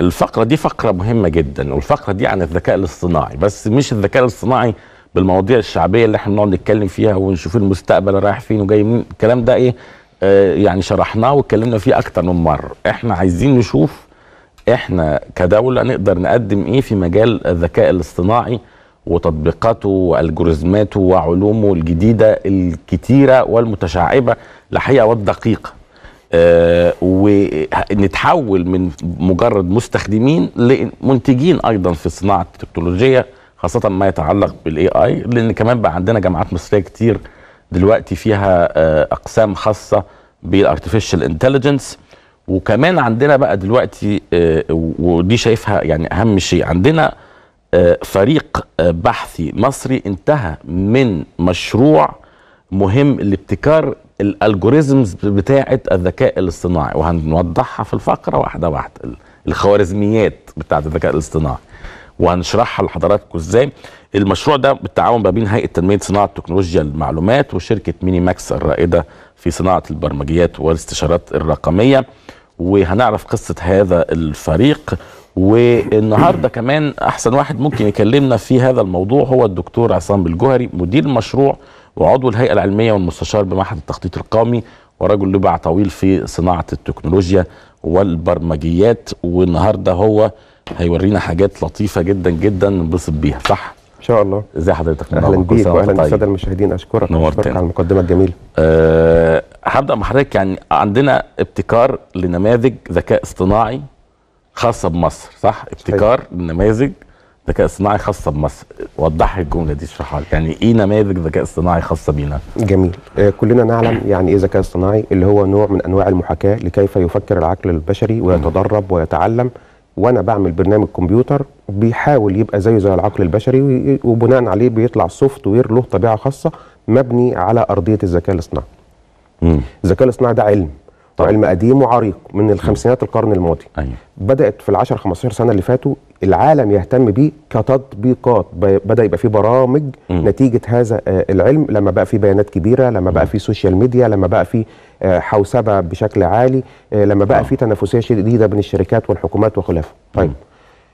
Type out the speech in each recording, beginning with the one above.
الفقره دي فقره مهمه جدا والفقره دي عن الذكاء الاصطناعي بس مش الذكاء الاصطناعي بالمواضيع الشعبيه اللي احنا بنقعد نتكلم فيها ونشوف المستقبل رايح فين وجاي منين الكلام ده ايه آه يعني شرحناه واتكلمنا فيه اكتر من مره احنا عايزين نشوف احنا كدوله نقدر نقدم ايه في مجال الذكاء الاصطناعي وتطبيقاته والجوريزماته وعلومه الجديده الكتيره والمتشعبه الحقيقه والدقيقه آه ونتحول من مجرد مستخدمين لمنتجين ايضا في صناعه التكنولوجيا خاصه ما يتعلق بالاي اي لان كمان بقى عندنا جامعات مصريه كتير دلوقتي فيها آه اقسام خاصه بالارتفيشال انتليجنس وكمان عندنا بقى دلوقتي آه ودي شايفها يعني اهم شيء عندنا آه فريق بحثي مصري انتهى من مشروع مهم لابتكار الالجوريزمز بتاعه الذكاء الاصطناعي وهنوضحها في الفقره واحده واحده الخوارزميات بتاعه الذكاء الاصطناعي وهنشرحها لحضراتكم ازاي المشروع ده بالتعاون ما بين هيئه تنميه صناعه تكنولوجيا المعلومات وشركه ميني ماكس الرائده في صناعه البرمجيات والاستشارات الرقميه وهنعرف قصه هذا الفريق والنهارده كمان احسن واحد ممكن يكلمنا في هذا الموضوع هو الدكتور عصام الجوهري مدير المشروع وعضو الهيئه العلميه والمستشار بمعهد التخطيط القومي ورجل له باع طويل في صناعه التكنولوجيا والبرمجيات والنهارده هو هيورينا حاجات لطيفه جدا جدا ننبسط بيها صح؟ ان شاء الله ازي حضرتك اهلا بيك واهلا بالساده المشاهدين اشكرك نورتنا على المقدمه الجميله أه هبدا مع حضرتك يعني عندنا ابتكار لنماذج ذكاء اصطناعي خاصه بمصر صح؟ ابتكار لنماذج ذكاء اصطناعي خاصه بمصر وضح لي الجمله دي اشرحها لي يعني ايه نماذج ذكاء اصطناعي خاصه بينا جميل آه كلنا نعلم يعني ايه ذكاء اصطناعي اللي هو نوع من انواع المحاكاه لكيف يفكر العقل البشري ويتدرب ويتعلم وانا بعمل برنامج كمبيوتر بيحاول يبقى زيه زي العقل البشري وبناء عليه بيطلع سوفت وير له طبيعه خاصه مبني على ارضيه الذكاء الاصطناعي الذكاء الاصطناعي ده علم طبعا. علم قديم وعريق من الخمسينات القرن الماضي أيوة. بدات في العشر 15 سنه اللي فاتوا العالم يهتم بيه كتطبيقات بدا يبقى في برامج م. نتيجه هذا العلم لما بقى في بيانات كبيره لما بقى في سوشيال ميديا لما بقى في حوسبه بشكل عالي لما بقى في تنافسيه شديده بين الشركات والحكومات وخلافه طيب م.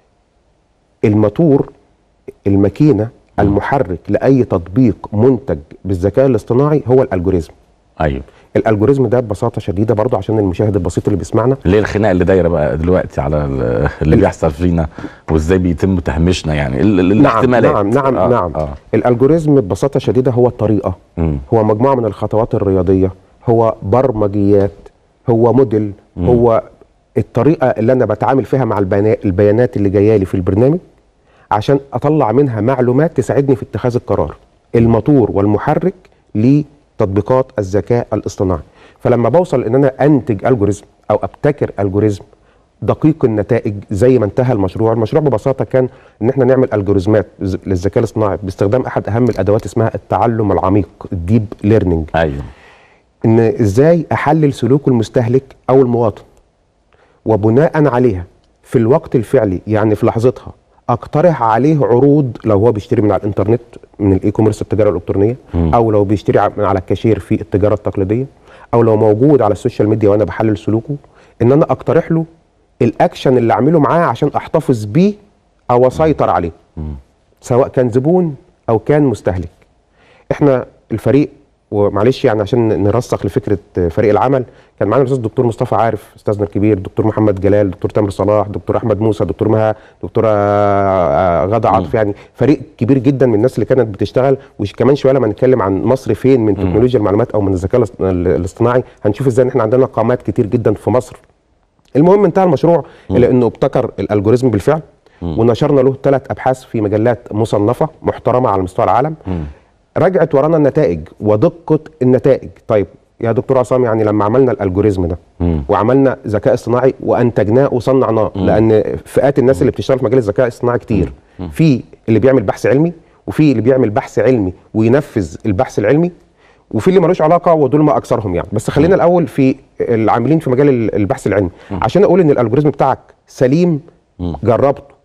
الموتور الماكينه المحرك لاي تطبيق منتج بالذكاء الاصطناعي هو الالجوريزم ايوه الالجوريزم ده ببساطه شديده برضه عشان المشاهد البسيط اللي بيسمعنا ليه الخناقه اللي دايره بقى دلوقتي على اللي بيحصل فينا وازاي بيتم تهميشنا يعني الاحتمالات نعم نعم آه نعم آه. الالجوريزم ببساطه شديده هو الطريقه مم. هو مجموعه من الخطوات الرياضيه هو برمجيات هو موديل مم. هو الطريقه اللي انا بتعامل فيها مع البيانات اللي جايه لي في البرنامج عشان اطلع منها معلومات تساعدني في اتخاذ القرار الموتور والمحرك لتطبيقات الذكاء الاصطناعي فلما بوصل ان انا انتج الجوريزم او ابتكر الجوريزم دقيق النتائج زي ما انتهى المشروع المشروع ببساطه كان ان احنا نعمل الجوريزمات للذكاء الاصطناعي باستخدام احد اهم الادوات اسمها التعلم العميق الديب ليرنينج ايوه ان ازاي احلل سلوك المستهلك او المواطن وبناء عليها في الوقت الفعلي يعني في لحظتها اقترح عليه عروض لو هو بيشتري من على الانترنت من الاي كوميرس التجاره الالكترونيه مم. او لو بيشتري من على الكاشير في التجاره التقليديه او لو موجود على السوشيال ميديا وانا بحلل سلوكه ان انا اقترح له الاكشن اللي اعمله معاه عشان احتفظ بيه او اسيطر عليه مم. سواء كان زبون او كان مستهلك احنا الفريق ومعلش يعني عشان نرسخ لفكره فريق العمل كان معانا الاستاذ الدكتور مصطفى عارف استاذنا الكبير دكتور محمد جلال دكتور تامر صلاح دكتور احمد موسى دكتور مها دكتوره غاده عاطف يعني فريق كبير جدا من الناس اللي كانت بتشتغل وكمان شويه لما نتكلم عن مصر فين من تكنولوجيا المعلومات او من الذكاء الاصطناعي هنشوف ازاي ان احنا عندنا قامات كتير جدا في مصر المهم انتهى المشروع الى انه ابتكر الالجوريزم بالفعل ونشرنا له ثلاث ابحاث في مجلات مصنفه محترمه على مستوى العالم مم. رجعت ورانا النتائج ودقه النتائج طيب يا دكتور عصام يعني لما عملنا الالجوريزم ده مم. وعملنا ذكاء اصطناعي وانتجناه وصنعناه لان فئات الناس اللي بتشتغل في مجال الذكاء الاصطناعي كتير في اللي بيعمل بحث علمي وفي اللي بيعمل بحث علمي وينفذ البحث العلمي وفي اللي ملوش علاقه ودول ما اكثرهم يعني بس خلينا الاول في العاملين في مجال البحث العلمي عشان اقول ان الالجوريزم بتاعك سليم مم. جربته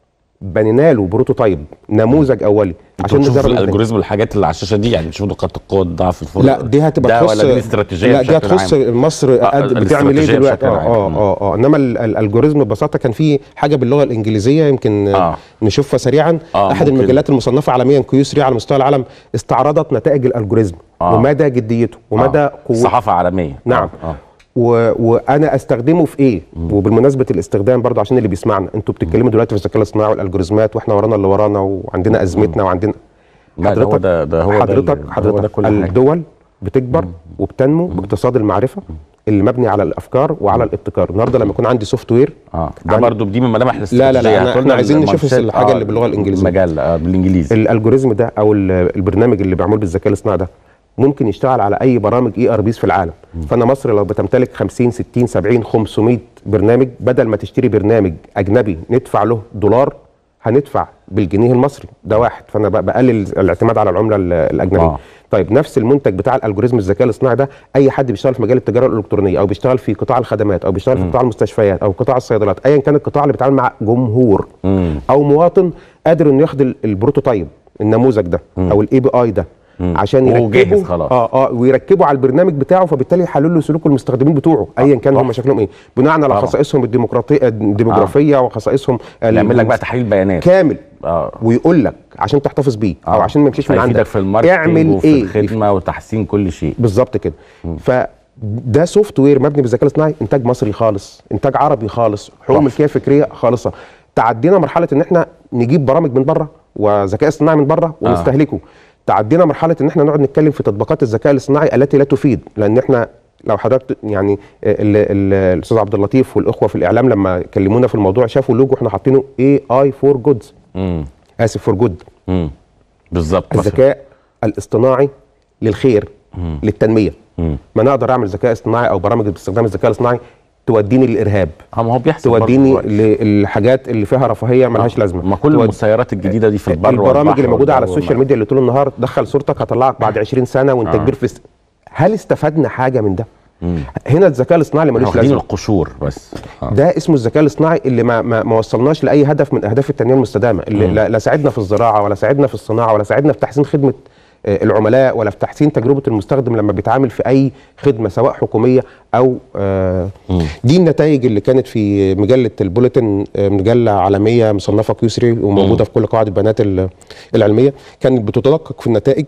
بنينا له بروتوتايب نموذج اولي عشان نجرب نشوف النتائج. الالجوريزم الحاجات اللي على الشاشه دي يعني نشوف نقاط القوه الضعف الفرق لا دي هتبقى ده تخص ولا دي الاستراتيجيه لا دي بشكل هتخص عام؟ مصر آه، قد بتعمل ايه الاستراتيجية دلوقتي بشكل اه عام. اه اه اه انما ال- الالجوريزم ببساطه كان في حاجه باللغه الانجليزيه يمكن آه. آه. نشوفها سريعا آه، احد ممكن. المجلات المصنفه عالميا كيو 3 على مستوى العالم استعرضت نتائج الالجوريزم آه. ومدى جديته ومدى آه. قوته صحافه عالميه نعم آه. آه. و... وانا استخدمه في ايه وبالمناسبه الاستخدام برضو عشان اللي بيسمعنا انتوا بتتكلموا دلوقتي في الذكاء الاصطناعي والالجوريزمات واحنا ورانا اللي ورانا وعندنا ازمتنا وعندنا لا ده هو ده ده هو ده حضرتك ال- هو ده حضرتك كل حاجه الدول بتكبر وبتنمو باقتصاد المعرفه اللي مبني على الافكار وعلى الابتكار النهارده لما يكون عندي سوفت وير اه ده عن- برضه دي من ملامح لا، لا، الاستراتيجيه احنا- هاتوا لنا احنا عايزين نشوف المانشيت. الحاجة اللي باللغة الإنجليزية. المجال آه بالانجليزي الالجوريزم ده او ال- البرنامج اللي معمول بالذكاء الاصطناعي ده ممكن يشتغل على اي برامج اي ار بيز في العالم فانا مصر لو بتمتلك 50 60 70 500 برنامج بدل ما تشتري برنامج اجنبي ندفع له دولار هندفع بالجنيه المصري ده واحد فانا ب- بقلل الاعتماد على العمله ال- الاجنبيه آه. طيب نفس المنتج بتاع الالجوريزم الذكاء الاصطناعي ده اي حد بيشتغل في مجال التجاره الالكترونيه او بيشتغل في قطاع الخدمات او بيشتغل في قطاع المستشفيات او قطاع الصيدلات ايا كان القطاع اللي بيتعامل مع جمهور مم. او مواطن قادر انه ياخد ال- البروتوتايب النموذج ده او الاي بي اي ده عشان وهو يركبه جاهز خلاص. اه اه ويركبه على البرنامج بتاعه فبالتالي يحلل له سلوك المستخدمين بتوعه ايا كان هم شكلهم ايه بناء على طبعا. خصائصهم الديمقراطيه الديموغرافيه وخصائصهم ال- يعمل لك بقى تحليل بيانات كامل اه ويقول لك عشان تحتفظ بيه او آه. عشان ما يمشيش من هيفيدك عندك في الماركتنج اعمل وفي ايه الخدمه وتحسين كل شيء بالظبط كده فده سوفت وير مبني بالذكاء الاصطناعي انتاج مصري خالص انتاج عربي خالص حقوق تحفة. ملكيه فكريه خالصه تعدينا مرحله ان احنا نجيب برامج من بره وذكاء اصطناعي من بره ونستهلكه تعدينا مرحله ان احنا نقعد نتكلم في تطبيقات الذكاء الاصطناعي التي لا تفيد لان احنا لو حضرتك يعني ال- ال- الاستاذ عبد اللطيف والاخوه في الاعلام لما كلمونا في الموضوع شافوا لوجو احنا حاطينه اي اي فور جودز امم اسف فور جود امم بالظبط مثلا. الذكاء الاصطناعي للخير للتنميه مم. ما انا اقدر اعمل ذكاء اصطناعي او برامج باستخدام الذكاء الاصطناعي توديني للارهاب اه ما هو بيحصل برضه توديني دلوقتي. للحاجات اللي فيها رفاهيه ملهاش لازمه ما كل تود- المسيرات الجديده دي في البر البرامج والبحر اللي موجوده على والجو السوشيال ميديا اللي طول النهار دخل صورتك هطلعك بعد 20 سنه وانت آه. كبير في الس- هل استفدنا حاجه من ده هنا الذكاء الاصطناعي اللي احنا ملوش واخدين لازمه القشور بس آه. ده اسمه الذكاء الاصطناعي اللي ما ما, ما وصلناش لاي هدف من اهداف التنميه المستدامه اللي لا, لا ساعدنا في الزراعه ولا ساعدنا في الصناعه ولا ساعدنا في تحسين خدمه آه، العملاء ولا في تحسين تجربه المستخدم لما بيتعامل في اي خدمه سواء حكوميه او آه دي النتائج اللي كانت في مجله البوليتن آه، مجله عالميه مصنفه كيو 3 وموجوده في كل قواعد البيانات ال- العلميه كانت بتتدقق في النتائج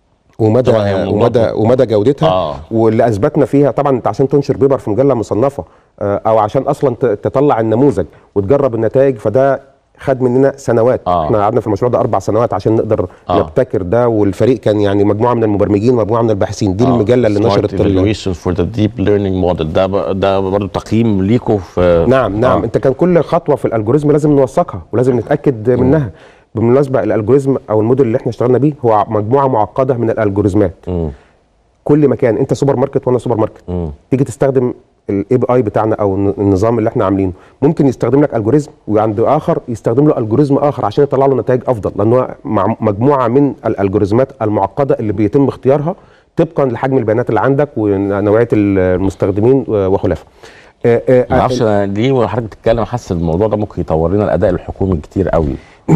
ومدى طبعاً هي موضوع ومدى ومدى جودتها آه. واللي اثبتنا فيها طبعا انت عشان تنشر بيبر في مجله مصنفه آه، او عشان اصلا ت- تطلع النموذج وتجرب النتائج فده خد مننا سنوات آه. احنا قعدنا في المشروع ده اربع سنوات عشان نقدر آه. نبتكر ده والفريق كان يعني مجموعه من المبرمجين ومجموعه من الباحثين دي المجله اللي نشرت ال- evaluation for the deep learning model ده ب- ده برضه تقييم ليكوا في نعم نعم آه. انت كان كل خطوه في الالجوريزم لازم نوثقها ولازم نتاكد منها بالمناسبه الالجوريزم او الموديل اللي احنا اشتغلنا بيه هو مجموعه معقده من الالجوريزمات مم. كل مكان انت سوبر ماركت وانا سوبر ماركت مم. تيجي تستخدم الاي بي اي بتاعنا او الن- النظام اللي احنا عاملينه ممكن يستخدم لك الجوريزم وعند اخر يستخدم له الجوريزم اخر عشان يطلع له نتائج افضل لان هو مع مجموعه من الالجوريزمات المعقده اللي بيتم اختيارها طبقا لحجم البيانات اللي عندك ونوعيه المستخدمين وخلافه آه، آه، ما اعرفش أنا ليه وحضرتك بتتكلم حاسس الموضوع ده ممكن يطور لنا الاداء الحكومي كتير قوي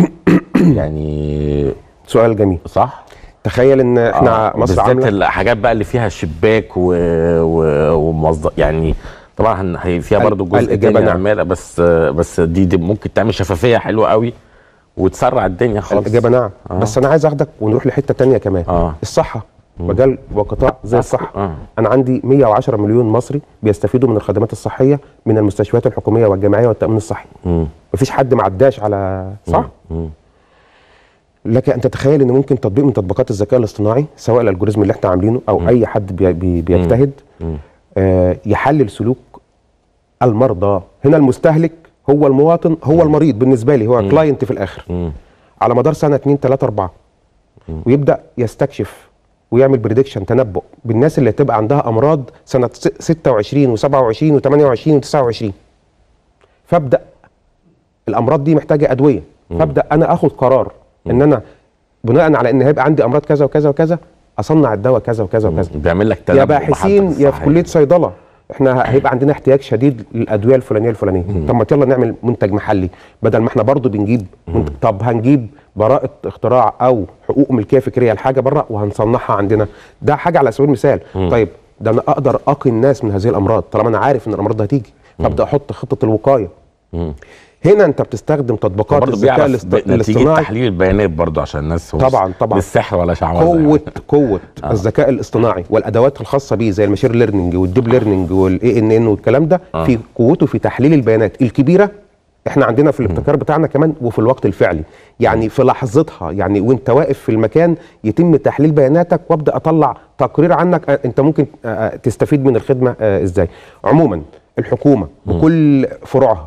يعني سؤال جميل صح تخيل ان احنا آه، مصر بالذات عامله الحاجات بقى اللي فيها شباك و... و... وموظف يعني طبعا هن- هي فيها ال- برضه جزء الإجابة تاني نعم. عماله بس بس دي, دي ممكن تعمل شفافيه حلوه قوي وتسرع الدنيا خالص الاجابه نعم آه. بس انا عايز اخدك ونروح لحته تانية كمان آه. الصحه مجال وقطاع زي آه. الصحه آه. انا عندي 110 مليون مصري بيستفيدوا من الخدمات الصحيه من المستشفيات الحكوميه والجامعيه والتامين الصحي مم. مفيش حد ما عداش على صح مم. لك ان تتخيل ان ممكن تطبيق من تطبيقات الذكاء الاصطناعي سواء الالجوريزم اللي احنا عاملينه او اي حد بي بي بيجتهد مم. آه يحلل سلوك المرضى هنا المستهلك هو المواطن هو المريض بالنسبه لي هو كلاينت في الاخر مم. على مدار سنه 2 3 4 ويبدا يستكشف ويعمل بريدكشن تنبؤ بالناس اللي هتبقى عندها امراض سنه س- 26 و27 و28 و29 فابدا الامراض دي محتاجه ادويه فابدا انا اخد قرار ان انا بناء على ان هيبقى عندي امراض كذا وكذا وكذا اصنع الدواء كذا وكذا وكذا بيعمل لك يا تنبؤ باحثين بحالتك يا في الصحية. كليه صيدله احنا ه- هيبقى عندنا احتياج شديد للادويه الفلانيه الفلانيه طب ما يلا نعمل منتج محلي بدل ما احنا برضو بنجيب منتج طب هنجيب براءه اختراع او حقوق ملكيه فكريه لحاجه بره وهنصنعها عندنا ده حاجه على سبيل المثال طيب ده انا اقدر اقي الناس من هذه الامراض طالما انا عارف ان الامراض دي هتيجي فابدا احط خطه الوقايه مم. هنا انت بتستخدم تطبيقات برضه الذكاء بيعرف الاست- ب- نتيجه الاصطناعي تحليل البيانات برضه عشان الناس هو طبعاً، مش- طبعاً. مش سحر ولا شعوذه قوه يعني. قوه الذكاء الاصطناعي والادوات الخاصه بيه زي الماشين ليرنينج والديب ليرنينج والاي ان ان والكلام ده آه. في قوته في تحليل البيانات الكبيره احنا عندنا في الابتكار بتاعنا كمان وفي الوقت الفعلي يعني في لحظتها يعني وانت واقف في المكان يتم تحليل بياناتك وابدا اطلع تقرير عنك آه، انت ممكن آه، آه، تستفيد من الخدمه آه، ازاي عموما الحكومه بكل فروعها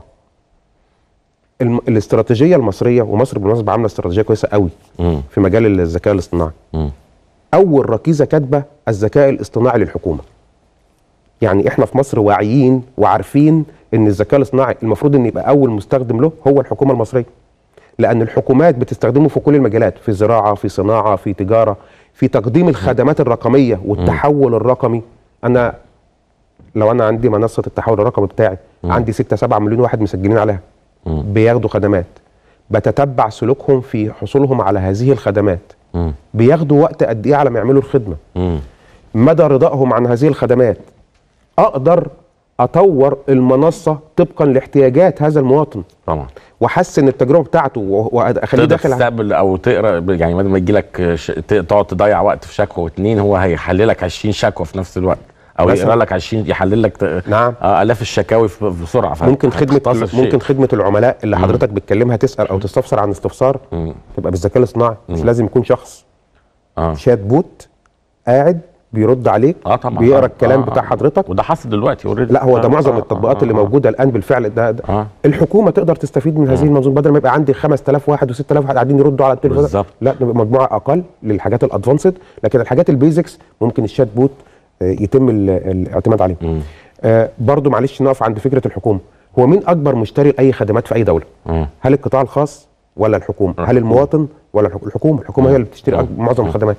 الم- الاستراتيجيه المصريه ومصر بالمناسبه عامله استراتيجيه كويسه قوي مم. في مجال الذكاء الاصطناعي مم. اول ركيزه كاتبه الذكاء الاصطناعي للحكومه يعني احنا في مصر واعيين وعارفين ان الذكاء الاصطناعي المفروض ان يبقى اول مستخدم له هو الحكومه المصريه لان الحكومات بتستخدمه في كل المجالات في زراعه في صناعه في تجاره في تقديم الخدمات الرقميه والتحول الرقمي انا لو انا عندي منصه التحول الرقمي بتاعي عندي 6 7 مليون واحد مسجلين عليها بياخدوا خدمات بتتبع سلوكهم في حصولهم على هذه الخدمات مم. بياخدوا وقت قد ايه على ما يعملوا الخدمه مم. مدى رضائهم عن هذه الخدمات اقدر اطور المنصه طبقا لاحتياجات هذا المواطن طبعا واحسن التجربه بتاعته و- واخليه تقدر داخل تستقبل او تقرا يعني بدل ما يجي لك ش... ت- تقعد تضيع وقت في شكوى واتنين هو هيحللك 20 شكوى في نفس الوقت او مثلاً. يقرا لك 20 يحلل لك ت... نعم. آه الاف الشكاوي في- بسرعه ممكن خدمه فهتختصر شيء. ممكن خدمه العملاء اللي حضرتك بتكلمها تسال او تستفسر عن استفسار مم. تبقى بالذكاء الاصطناعي مش لازم يكون شخص اه شات بوت قاعد بيرد عليك اه طبعا بيقرا آه، الكلام آه، بتاع آه. حضرتك وده حصل دلوقتي اوريدي لا هو ده معظم التطبيقات اللي موجوده الان بالفعل ده, ده آه. الحكومه تقدر تستفيد من هذه المنظومه بدل ما يبقى عندي 5000 واحد و6000 واحد قاعدين يردوا على التليفون بالظبط. لا نبقى مجموعه اقل للحاجات الادفانسد لكن الحاجات البيزكس ممكن الشات بوت آه، يتم ال- الاعتماد عليه آه برضو معلش نقف عند فكره الحكومه هو مين اكبر مشتري لاي خدمات في اي دوله مم. هل القطاع الخاص ولا الحكومه هل المواطن ولا الحكومه الحكومه الحكومه هي اللي بتشتري أك- معظم الخدمات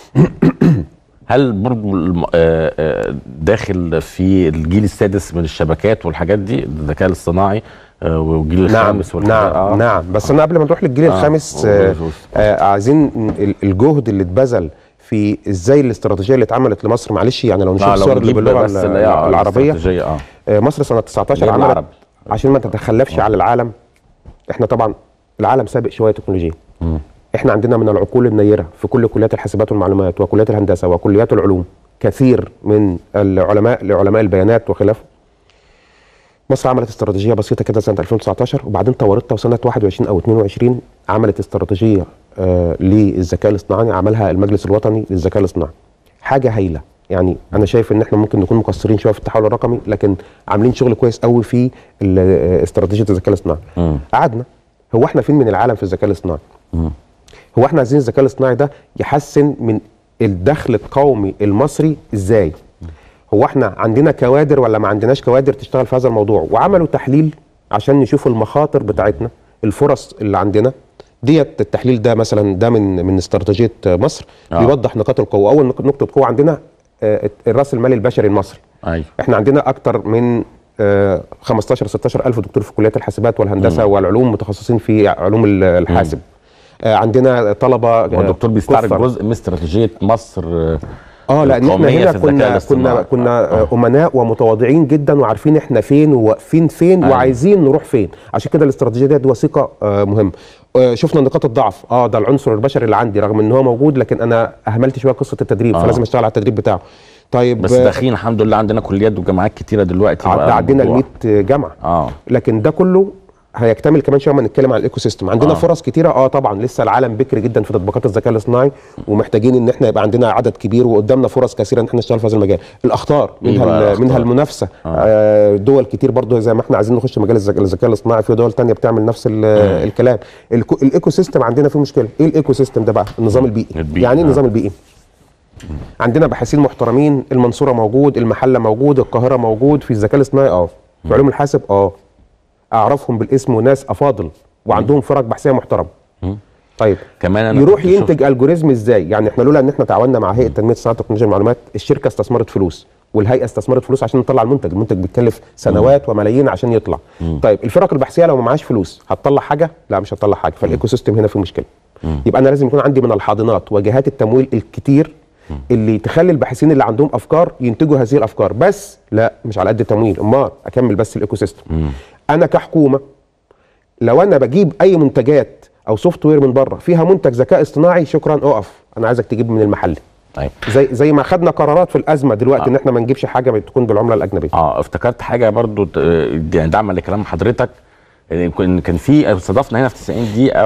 هل برضو الم- آه، آه، داخل في الجيل السادس من الشبكات والحاجات دي الذكاء الاصطناعي آه، والجيل نعم الخامس والحاجات نعم آه. نعم بس انا قبل ما نروح للجيل آه. الخامس قول- آه قول. آه عايزين ال- الجهد اللي اتبذل في ازاي الاستراتيجيه اللي اتعملت لمصر معلش يعني لو نشوف آه، الصور لو اللي نجيب باللغه بس ال- اللي هي آه، العربيه الاستراتيجية، اه آه مصر سنه 19 غير عملت العرب. عشان ما تتخلفش على العالم احنا طبعا العالم سابق شويه تكنولوجيا احنا عندنا من العقول النيره في كل كليات الحاسبات والمعلومات وكليات الهندسه وكليات العلوم كثير من العلماء لعلماء البيانات وخلافه مصر عملت استراتيجيه بسيطه كده سنه 2019 وبعدين طورتها وسنه 21 او 22 عملت استراتيجيه آه للذكاء الاصطناعي عملها المجلس الوطني للذكاء الاصطناعي حاجه هايله يعني انا شايف ان احنا ممكن نكون مقصرين شويه في التحول الرقمي لكن عاملين شغل كويس قوي في ال- آه، استراتيجيه الذكاء الاصطناعي مم. قعدنا هو احنا فين من العالم في الذكاء الاصطناعي هو احنا عايزين الذكاء الاصطناعي ده يحسن من الدخل القومي المصري ازاي هو احنا عندنا كوادر ولا ما عندناش كوادر تشتغل في هذا الموضوع وعملوا تحليل عشان يشوفوا المخاطر بتاعتنا الفرص اللي عندنا ديت التحليل ده مثلا ده من من استراتيجيه مصر آه. بيوضح نقاط القوه اول نق- نقطه قوه عندنا آه، الراس المالي البشري المصري ايوه احنا عندنا اكتر من آه، 15 16 الف دكتور في كليات الحاسبات والهندسه والعلوم متخصصين في علوم ال- الحاسب آه، عندنا طلبه آه، هو الدكتور بيستعرض كثر. جزء من استراتيجيه مصر آه، اه لان احنا القومية هنا في الذكاء كنا كنا الاصطناعي. كنا آه. آه، امناء ومتواضعين جدا وعارفين احنا فين وواقفين فين أيوة. وعايزين نروح فين عشان كده الاستراتيجيه ديت وثيقه آه، مهمه آه، شفنا نقاط الضعف اه ده العنصر البشري اللي عندي رغم ان هو موجود لكن انا اهملت شويه قصه التدريب آه. فلازم اشتغل على التدريب بتاعه طيب بس آه، داخلين الحمد لله عندنا كليات وجامعات كتيره دلوقتي بقى عدى عدينا ال الموضوع. 100 جامعه اه لكن ده كله هيكتمل كمان شويه لما نتكلم عن الايكو سيستم عندنا آه. آه. فرص كتيره اه طبعا لسه العالم بكري جدا في تطبيقات الذكاء الاصطناعي ومحتاجين ان احنا يبقى عندنا عدد كبير وقدامنا فرص كثيره ان احنا نشتغل في هذا المجال الاخطار إيه منها بقى ال- الأخطار؟ منها المنافسه آه. دول كتير برضو زي ما احنا عايزين نخش مجال الذكاء الذكاء الاصطناعي في دول تانية بتعمل نفس ال- الكلام الكو- الايكو سيستم عندنا فيه مشكله ايه الايكو سيستم ده بقى النظام البيئي, البيئي، يعني ايه آه. النظام البيئي عندنا باحثين محترمين المنصوره موجود المحله موجود القاهره موجود في الذكاء الاصطناعي اه في علوم الحاسب اه اعرفهم بالاسم وناس افاضل وعندهم فرق بحثيه محترمه طيب كمان أنا يروح كنت شفت- ينتج الجوريزم ازاي يعني احنا لولا ان احنا تعاوننا مع هيئه تنميه صناعه تكنولوجيا المعلومات الشركه استثمرت فلوس والهيئه استثمرت فلوس عشان نطلع المنتج المنتج بيتكلف سنوات وملايين عشان يطلع طيب الفرق البحثيه لو ما معاش فلوس هتطلع حاجه لا مش هتطلع حاجه فالايكو سيستم هنا فيه مشكله يبقى انا لازم يكون عندي من الحاضنات وجهات التمويل الكتير اللي تخلي الباحثين اللي عندهم افكار ينتجوا هذه الافكار بس لا مش على قد التمويل امال اكمل بس الايكو سيستم انا كحكومه لو انا بجيب اي منتجات او سوفت وير من بره فيها منتج ذكاء اصطناعي شكرا اقف انا عايزك تجيب من المحل طيب زي زي ما خدنا قرارات في الازمه دلوقتي ان احنا ما نجيبش حاجه تكون بالعمله الاجنبيه اه افتكرت حاجه برضو ت- يعني دعما لكلام حضرتك إن كن- كان في استضفنا هنا في 90 دقيقه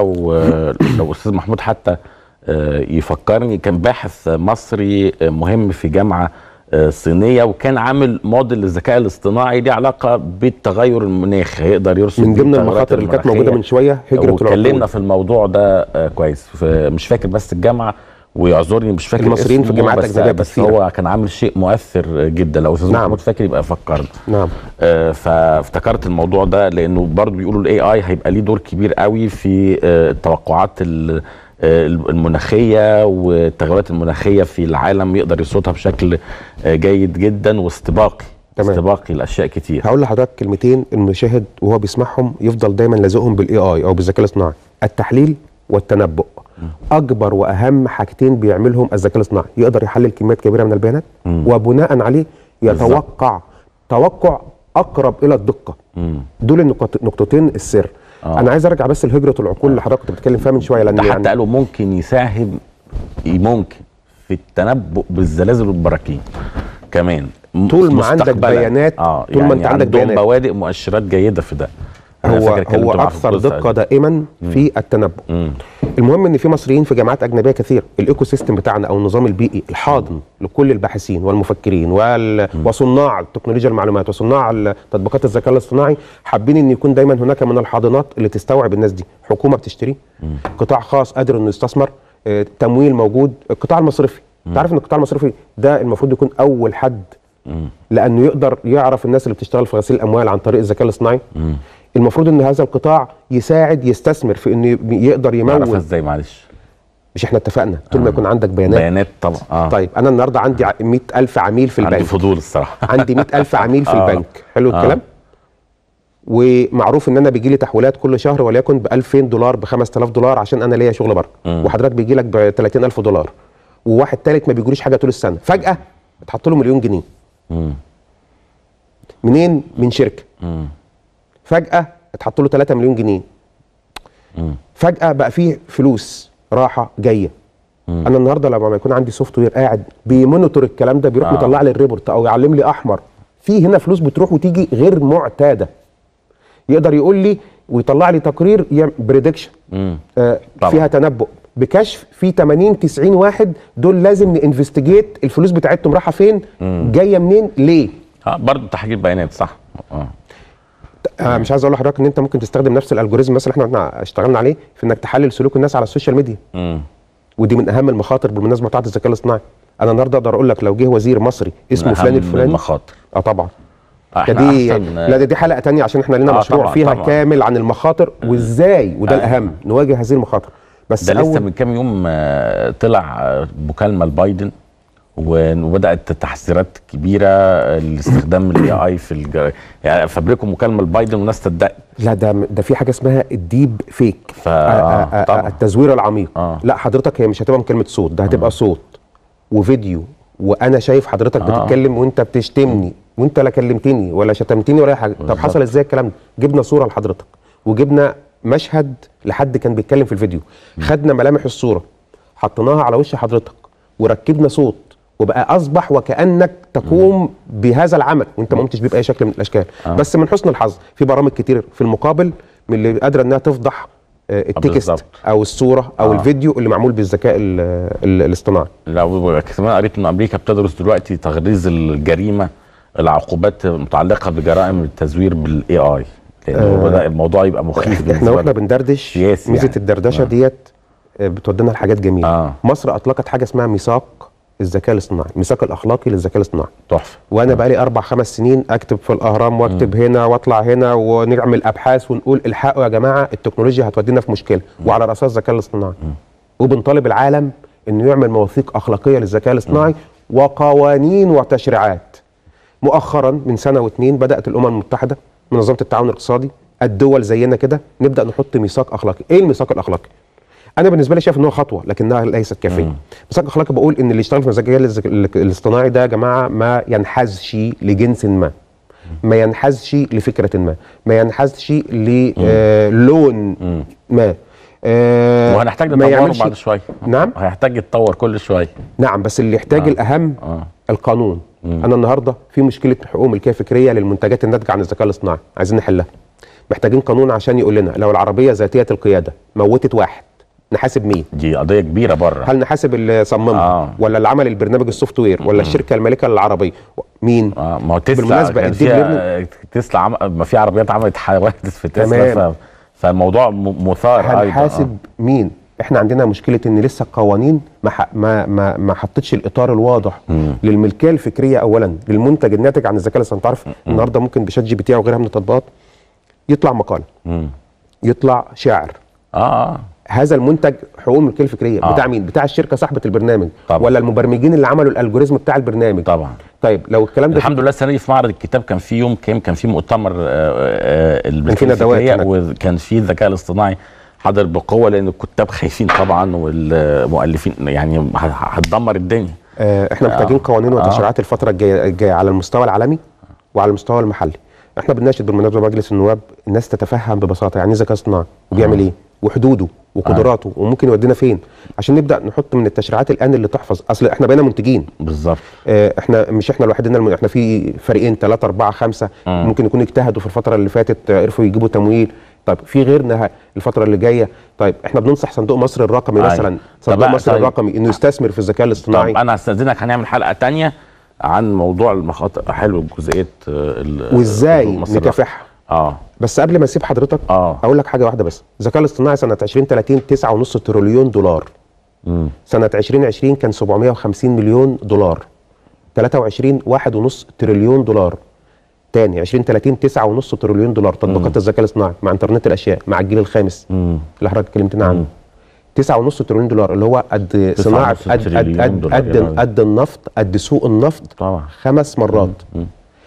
ولو استاذ محمود حتى آه، يفكرني كان باحث مصري آه، مهم في جامعه آه، صينيه وكان عامل موديل للذكاء الاصطناعي ليه علاقه بالتغير المناخ هيقدر يرصد من بيه ضمن التغيرات المخاطر اللي كانت موجوده المناخية. من شويه هجره واتكلمنا العقول في الموضوع ده آه، كويس ف- مش فاكر بس الجامعه ويعذرني مش فاكر المصريين في اسمه، الجامعات بس الأجنبية بس كتير. هو كان عامل شيء مؤثر جدا لو استاذ نعم. محمود فاكر يبقى فكرنا نعم آه، فافتكرت الموضوع ده لانه برضو بيقولوا الاي اي هيبقى ليه دور كبير قوي في آه، التوقعات ال- آه، المناخيه والتغيرات المناخيه في العالم يقدر يصوتها بشكل آه، جيد جدا واستباقي تمام. استباقي لاشياء كتير هقول لحضرتك كلمتين المشاهد وهو بيسمعهم يفضل دايما لازقهم بالاي اي او بالذكاء الاصطناعي التحليل والتنبؤ اكبر واهم حاجتين بيعملهم الذكاء الاصطناعي يقدر يحلل كميات كبيره من البيانات وبناء عليه يتوقع توقع اقرب الى الدقه مم. دول النقط- نقطتين السر آه. انا عايز ارجع بس لهجره العقول اللي حضرتك كنت بتتكلم فيها من شويه لان ده حتى يعني قالوا ممكن يساهم ممكن في التنبؤ بالزلازل والبراكين كمان م- طول ما عندك مستقبلاً. بيانات- اه طول ما يعني أنت عندك عندهم بيانات. بوادئ مؤشرات جيده في ده أنا هو فاكر اتكلمت هو معاه في اكثر القصة دقه دي. دائما في التنبؤ مم. المهم ان في مصريين في جامعات اجنبيه كثير الايكو سيستم بتاعنا او النظام البيئي الحاضن لكل الباحثين والمفكرين وال... وصناع تكنولوجيا المعلومات وصناع ال- تطبيقات الذكاء الاصطناعي حابين ان يكون دايما هناك من الحاضنات اللي تستوعب الناس دي حكومه بتشتري قطاع خاص قادر انه يستثمر آه، تمويل موجود القطاع المصرفي انت عارف ان القطاع المصرفي ده المفروض يكون اول حد لانه يقدر يعرف الناس اللي بتشتغل في غسيل الاموال عن طريق الذكاء الاصطناعي المفروض ان هذا القطاع يساعد يستثمر في انه يقدر نعرفها يمول ازاي معلش مش احنا اتفقنا طول ما يكون عندك بيانات بيانات طبعا اه طيب انا النهارده عندي 100000 عميل في عندي البنك فضول الصراحه عندي 100000 عميل في آه. البنك حلو آه. الكلام ومعروف ان انا بيجي لي تحويلات كل شهر وليكن ب 2000 دولار ب 5000 دولار عشان انا ليا شغل بره مم. وحضرتك بيجي لك ب 30000 دولار وواحد تالت ما بيجيلوش حاجه طول السنه فجاه اتحط له مليون جنيه مم. منين من شركه مم. فجاه اتحط له 3 مليون جنيه مم. فجاه بقى فيه فلوس راحه جايه مم. انا النهارده لما يكون عندي سوفت وير قاعد بيمونيتور الكلام ده بيروح آه. مطلع لي الريبورت او يعلم لي احمر في هنا فلوس بتروح وتيجي غير معتاده يقدر يقول لي ويطلع لي تقرير بريدكشن مم. آه طبعا. فيها تنبؤ بكشف في 80 90 واحد دول لازم نانفستيجيت الفلوس بتاعتهم رايحه فين جايه منين ليه اه برضه تحليل بيانات صح اه آه مش عايز اقول لحضرتك ان انت ممكن تستخدم نفس الالجوريزم مثلا احنا احنا اشتغلنا عليه في انك تحلل سلوك الناس على السوشيال ميديا مم. ودي من اهم المخاطر بالمناسبه بتاعت الذكاء الاصطناعي انا النهارده اقدر اقول لك لو جه وزير مصري اسمه من فلان أهم الفلاني المخاطر اه طبعا ده احنا دي أحسن، لا ده دي حلقه تانية عشان احنا لنا آه مشروع طبعاً، فيها طبعاً. كامل عن المخاطر وازاي وده آه. الاهم نواجه هذه المخاطر بس ده لسه اول من كام يوم آه، طلع آه، مكالمه لبايدن و- وبدات تحذيرات كبيره آه، لاستخدام الاي اي في الج... يعني فبركوا مكالمه لبايدن والناس صدقت لا ده ده في حاجه اسمها الديب فيك ف- آه، آه، آه، طبعاً. التزوير العميق آه. لا حضرتك هي مش هتبقى مكالمه صوت ده هتبقى صوت وفيديو وانا شايف حضرتك آه. بتتكلم وانت بتشتمني وانت لا كلمتني ولا شتمتني ولا اي حاجه طب حصل ازاي الكلام ده جبنا صوره لحضرتك وجبنا مشهد لحد كان بيتكلم في الفيديو خدنا ملامح الصوره حطيناها على وش حضرتك وركبنا صوت وبقى اصبح وكانك تقوم بهذا العمل وانت ما قمتش بيه باي شكل من الاشكال آه. بس من حسن الحظ في برامج كتير في المقابل من اللي قادره انها تفضح آه، التكست بالظبط. او الصوره او آه. الفيديو اللي معمول بالذكاء ال- ال- الاصطناعي لو كمان قريت ان امريكا بتدرس دلوقتي تغريز الجريمه العقوبات متعلقه بجرائم التزوير بالاي اي لانه آه. بدا الموضوع يبقى مخيف احنا بالنسبه واحنا لهم. بندردش سياسي ميزه يعني. الدردشه آه. ديت آه، بتودينا لحاجات جميله آه. مصر اطلقت حاجه اسمها ميثاق الذكاء الاصطناعي الميثاق الاخلاقي للذكاء الاصطناعي تحفه وانا بقالي اربع خمس سنين اكتب في الاهرام واكتب هنا واطلع هنا ونعمل ابحاث ونقول الحقوا يا جماعه التكنولوجيا هتودينا في مشكله وعلى راسها الذكاء الاصطناعي وبنطالب العالم انه يعمل مواثيق اخلاقيه للذكاء الاصطناعي وقوانين وتشريعات مؤخرا من سنه واتنين بدات الامم المتحده منظمه التعاون الاقتصادي الدول زينا كده نبدا نحط ميثاق اخلاقي ايه الميثاق الاخلاقي انا بالنسبه لي شايف ان هو خطوه لكنها ليست كافيه مم. ميثاق اخلاقي بقول ان اللي يشتغل في الذكاء الذك- الاصطناعي ده يا جماعه ما ينحازش لجنس ما ما ينحازش لفكره ما ما ينحازش للون مم. ما آه، وهنحتاج ما نطوره يعملش- بعد شويه نعم هيحتاج يتطور كل شويه نعم بس اللي يحتاج آه. الاهم اه القانون مم. انا النهارده في مشكله حقوق ملكيه فكريه للمنتجات الناتجه عن الذكاء الاصطناعي عايزين نحلها محتاجين قانون عشان يقول لنا لو العربيه ذاتيه القياده موتت واحد نحاسب مين دي قضيه كبيره بره هل نحاسب اللي صممها آه. ولا اللي عمل البرنامج السوفت وير ولا الشركه المالكه للعربيه مين اه ما هو تسلا بالمناسبة كان الديب فيها تسلا عم... ما في عربيات عملت حوادث في تسلا تمام. ف... فالموضوع م... مثار أيضاً. هنحاسب مين احنا عندنا مشكله ان لسه القوانين ما ح... ما ما, ما حطتش الاطار الواضح مم. للملكيه الفكريه اولا للمنتج الناتج عن الذكاء الاصطناعي تعرف النهارده ممكن بشات جي بي تي او غيرها من التطبيقات يطلع مقاله مم. يطلع شعر اه اه هذا المنتج حقوق الملكيه الفكريه آه. بتاع مين بتاع الشركه صاحبه البرنامج طبعا. ولا المبرمجين اللي عملوا الالجوريزم بتاع البرنامج طبعا طيب لو الكلام ده الحمد لله السنه دي في معرض الكتاب كان في يوم كام كان في مؤتمر آه، آه، الملكيه في ندوات الفكرية هناك. وكان في الذكاء الاصطناعي حاضر بقوه لان الكتاب خايفين طبعا والمؤلفين يعني ه- هتدمر الدنيا آه، احنا محتاجين قوانين آه. وتشريعات الفتره الجايه الجايه على المستوى العالمي وعلى المستوى المحلي احنا بنناشد بالمناسبه مجلس النواب الناس تتفهم ببساطه يعني ايه ذكاء اصطناعي وبيعمل ايه وحدوده وقدراته وممكن يودينا فين عشان نبدا نحط من التشريعات الان اللي تحفظ اصل احنا بقينا منتجين بالظبط آه، احنا مش احنا الوحيدين الم- احنا في فريقين ثلاثة أربعة خمسة مم. ممكن يكونوا اجتهدوا في الفترة اللي فاتت آه، عرفوا يجيبوا تمويل طيب في غيرنا ه- الفترة اللي جايه طيب احنا بننصح صندوق مصر الرقمي أيوة. مثلا طب صندوق بقى- مصر طيب. الرقمي انه يستثمر في الذكاء طب الاصطناعي انا هستاذنك هنعمل حلقه تانية عن موضوع المخاطر حلو جزئيه آه، ال- وازاي مصر نكافحها اه بس قبل ما اسيب حضرتك اه اقول لك حاجه واحده بس الذكاء الاصطناعي سنه 2030 9.5 تريليون دولار مم. سنه 2020 كان 750 مليون دولار 23 1.5 تريليون دولار تاني 2030 9.5 تريليون دولار تطبيقات الذكاء الاصطناعي مع انترنت الاشياء مع الجيل الخامس مم. اللي حضرتك كلمتنا عنه 9.5 تريليون دولار اللي هو قد 9.5 صناعه قد قد تريليون قد, دولار، قد, يا راجل. قد النفط قد سوق النفط طبعا خمس مرات مم.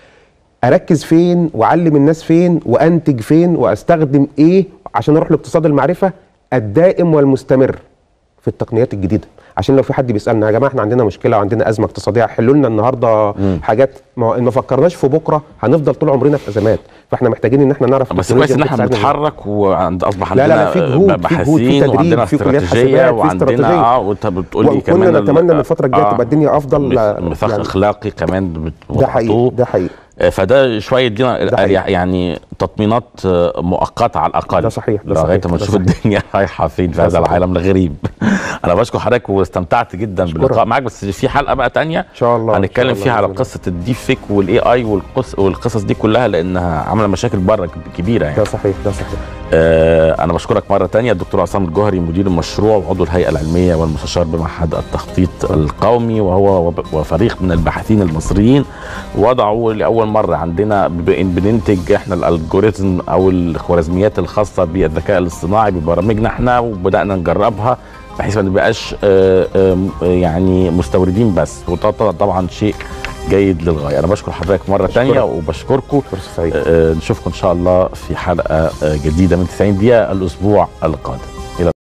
اركز فين واعلم الناس فين وانتج فين واستخدم ايه عشان اروح لاقتصاد المعرفه الدائم والمستمر في التقنيات الجديده عشان لو في حد بيسالنا يا جماعه احنا عندنا مشكله وعندنا ازمه اقتصاديه حلوا لنا النهارده حاجات ما هو إن ما فكرناش في بكره هنفضل طول عمرنا في ازمات فاحنا محتاجين ان احنا نعرف بس التكنولوجيا كويس ان احنا ممكن تساعدنا إزاي. بنتحرك وعند اصبح لا، عندنا لا، لا، في جهود، في باحثين جهود، في تدريب، وعندنا في كليات استراتيجيه حاسبات، في وعندنا استراتيجية. اه وانت بتقول لي كمان وكنا ال- نتمنى من الفتره الجايه آه. تبقى الدنيا افضل ميث- ميثاق يعني اخلاقي كمان بت- ده حقيقي بتحطوه. ده حقيقي آه، فده شويه يدينا ده حقيقي. يعني تطمينات آه، مؤقته على الاقل ده صحيح، ده لغايه صحيح، ما ده نشوف صحيح. الدنيا رايحه فين في ده هذا صحيح. العالم الغريب انا بشكر حضرتك واستمتعت جدا باللقاء معاك بس في حلقه بقى تانية ان شاء الله إن شاء هنتكلم الله فيها على بإذن الله. قصه الديب فيك والاي اي والقص والقصص دي كلها لانها عامله مشاكل بره كبيره يعني ده صحيح ده صحيح آه انا بشكرك مره تانية الدكتور عصام الجوهري مدير المشروع وعضو الهيئه العلميه والمستشار بمعهد التخطيط القومي وهو وب- وفريق من الباحثين المصريين وضعوا لاول مره عندنا ب- بننتج احنا الالجوريزم او الخوارزميات الخاصه بالذكاء الاصطناعي ببرامجنا احنا وبدانا نجربها بحيث ما نبقاش آه، آه، يعني مستوردين بس وده طبعا شيء جيد للغايه انا بشكر حضرتك مره تانية أشكرك. وبشكركم فرصه سعيده آه، نشوفكم ان شاء الله في حلقه آه، جديده من 90 دقيقه الاسبوع القادم